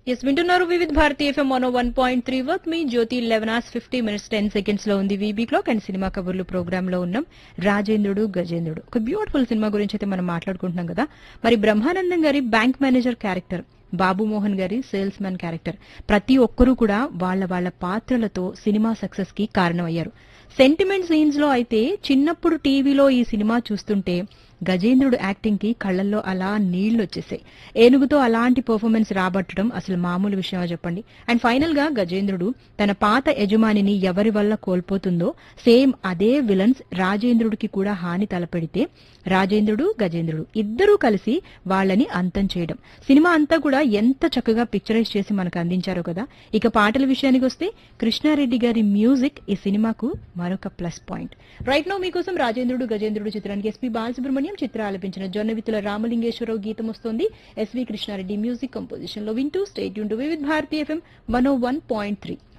yes వింటున్నారు Vividh Bharati FM one one point three వర్క్ మీ Jyothi eleven hours fifty minutes ten seconds లో ఉంది వీబీ క్లాక్ అండ్ సినిమా కబుర్లు ప్రోగ్రామ్ లో ఉన్నాం రాజేంద్రుడు గజేంద్రుడు ఒక బ్యూటిఫుల్ సినిమా గురించి అయితే మనం మాట్లాడుకుంటున్నాం కదా మరి బ్రహ్మానందం గారి bank manager character Babu Mohan గారి సేల్స్ మ్యాన్ క్యారెక్టర్ ప్రతి ఒక్కరూ కూడా వాళ్ళ వాళ్ళ పాత్రలతో సినిమా సక్సెస్ కి కారణమయ్యారు సెంటిమెంట్ సీన్స్ లో అయితే చిన్నప్పుడు టీవీలో ఈ సినిమా చూస్తుంటే గజేంద్రుడు యాక్టింగ్ కి కళ్ళల్లో అలా నీళ్లు వచ్చేసాయి ఏనుగుతో అలాంటి పర్ఫార్మెన్స్ రాబట్టడం అసలు మామూలు విషయమా చెప్పండి అండ్ ఫైనల్ గా గజేంద్రుడు తన పాత యజమానిని ఎవరి వల్ల కోల్పోతుందో సేమ్ అదే విలన్స్ రాజేంద్రుడికి కూడా హాని తలపెడితే రాజేంద్రుడు గజేంద్రుడు ఇద్దరూ కలిసి వాళ్ళని అంతం చేయడం సినిమా అంతా కూడా ఎంత చక్కగా పిక్చరైజ్ చేసి మనకు అందించారో కదా ఇక పాటల విషయానికి వస్తే కృష్ణారెడ్డి గారి మ్యూజిక్ ఈ సినిమాకు మరొక ప్లస్ పాయింట్ రైట్ నో మీకోసం రాజేంద్రుడు గజేంద్రుడు చిత్రానికి ఎస్పీ బాలసుబ్రహ్మణ్యం చిత్ర ఆలపించిన జొన్నవిత్తుల రామలింగేశ్వరరావు గీతం వస్తోంది ఎస్వి కృష్ణారెడ్డి మ్యూజిక్ కంపోజిషన్ లో వింటూ స్టేట్ యూన్ to Vividh Bharati FM one one point three